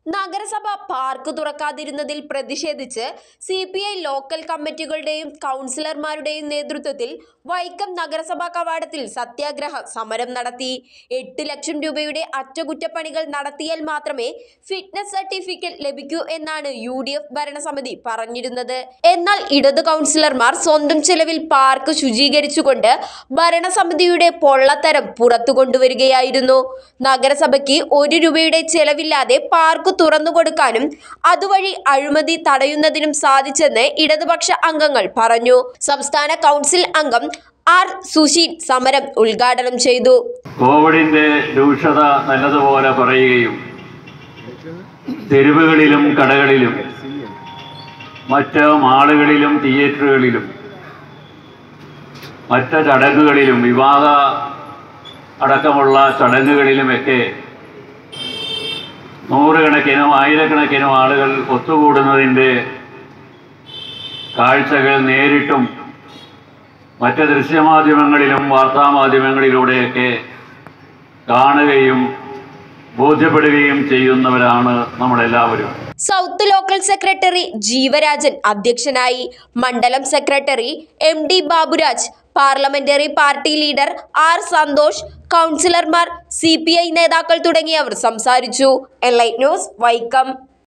നഗരസഭ പാർക്ക് തുറക്കാതിരുന്നതിൽ പ്രതിഷേധിച്ച് സി പി ഐ ലോക്കൽ കമ്മിറ്റികളുടെയും കൗൺസിലർമാരുടെയും നേതൃത്വത്തിൽ വൈക്കം നഗരസഭാ കവാടത്തിൽ സത്യാഗ്രഹ സമരം നടത്തി എട്ട് ലക്ഷം രൂപയുടെ അറ്റകുറ്റപ്പണികൾ നടത്തിയാൽ മാത്രമേ ഫിറ്റ്നസ് സർട്ടിഫിക്കറ്റ് ലഭിക്കൂ എന്നാണ് യു ഡി എഫ് ഭരണസമിതി പറഞ്ഞിരുന്നത് എന്നാൽ ഇടത് കൗൺസിലർമാർ സ്വന്തം ചെലവിൽ പാർക്ക് ശുചീകരിച്ചുകൊണ്ട് ഭരണസമിതിയുടെ പൊള്ളത്തരം പുറത്തു കൊണ്ടുവരികയായിരുന്നു നഗരസഭയ്ക്ക് ഒരു രൂപയുടെ ചെലവില്ലാതെ പാർക്ക് തുറന്നു കൊടുക്കാനും അതുവഴി അഴിമതി തടയുന്നതിനും സാധിച്ചെന്ന് ഇടതുപക്ഷ അംഗങ്ങൾ പറഞ്ഞു സംസ്ഥാന കൗൺസിൽ അംഗം ആർ സുശീൽ സമരം ഉദ്ഘാടനം ചെയ്തു കോവിഡിന്റെ രൂക്ഷത നല്ലതുപോലെ പറയുകയും തെരുവുകളിലും കടകളിലും മറ്റ് മാളുകളിലും തിയേറ്ററുകളിലും മറ്റ് ചടങ്ങുകളിലും വിവാഹ അടക്കമുള്ള ചടങ്ങുകളിലുമൊക്കെ നൂറുകണക്കിനും ആയിരക്കണക്കിനും ആളുകൾ ഒത്തുകൂടുന്നതിൻ്റെ കാഴ്ചകൾ നേരിട്ടും മറ്റ് ദൃശ്യമാധ്യമങ്ങളിലും വാർത്താമാധ്യമങ്ങളിലൂടെയൊക്കെ കാണുകയും ബോധ്യപ്പെടുകയും ചെയ്യുന്നവരാണ് നമ്മളെല്ലാവരും സൗത്ത് ലോക്കൽ സെക്രട്ടറി ജീവരാജൻ അധ്യക്ഷനായി മണ്ഡലം secretary M D Baburaj parliamentary party leader R Santhosh കൗൺസിലർമാർ സി നേതാക്കൾ തുടങ്ങിയവർ സംസാരിച്ചു എൻലൈറ്റ് ന്യൂസ് വൈക്കം